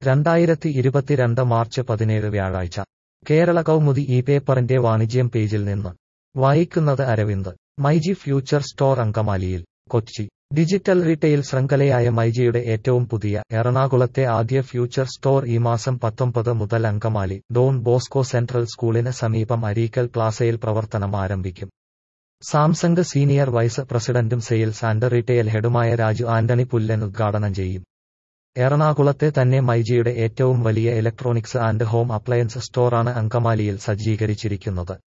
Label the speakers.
Speaker 1: രണ്ടായിരത്തി ഇരുപത്തിരണ്ട് മാർച്ച് പതിനേഴ് വ്യാഴാഴ്ച കേരള കൗമുദി ഈ പേപ്പറിന്റെ വാണിജ്യം പേജിൽ നിന്ന് വായിക്കുന്നത് അരവിന്ദ് മൈജി ഫ്യൂച്ചർ സ്റ്റോർ അങ്കമാലിയിൽ കൊച്ചി ഡിജിറ്റൽ റീറ്റെയിൽ ശൃംഖലയായ മൈജിയുടെ ഏറ്റവും പുതിയ എറണാകുളത്തെ ആദ്യ ഫ്യൂച്ചർ സ്റ്റോർ ഈ മാസം പത്തൊമ്പത് മുതൽ അങ്കമാലി ഡോൺ ബോസ്കോ സെൻട്രൽ സ്കൂളിന് സമീപം അരീക്കൽ പ്ലാസയിൽ പ്രവർത്തനം ആരംഭിക്കും സാംസങ് സീനിയർ വൈസ് പ്രസിഡന്റും സെയിൽസ് ആൻഡ് റീറ്റെയിൽ ഹെഡുമായ രാജു ആന്റണി പുല്ലൻ ഉദ്ഘാടനം ചെയ്യും എറണാകുളത്തെ തന്നെ മൈജിയുടെ ഏറ്റവും വലിയ ഇലക്ട്രോണിക്സ് ആൻഡ് ഹോം അപ്ലയൻസ് സ്റ്റോറാണ് അങ്കമാലിയിൽ സജ്ജീകരിച്ചിരിക്കുന്നത്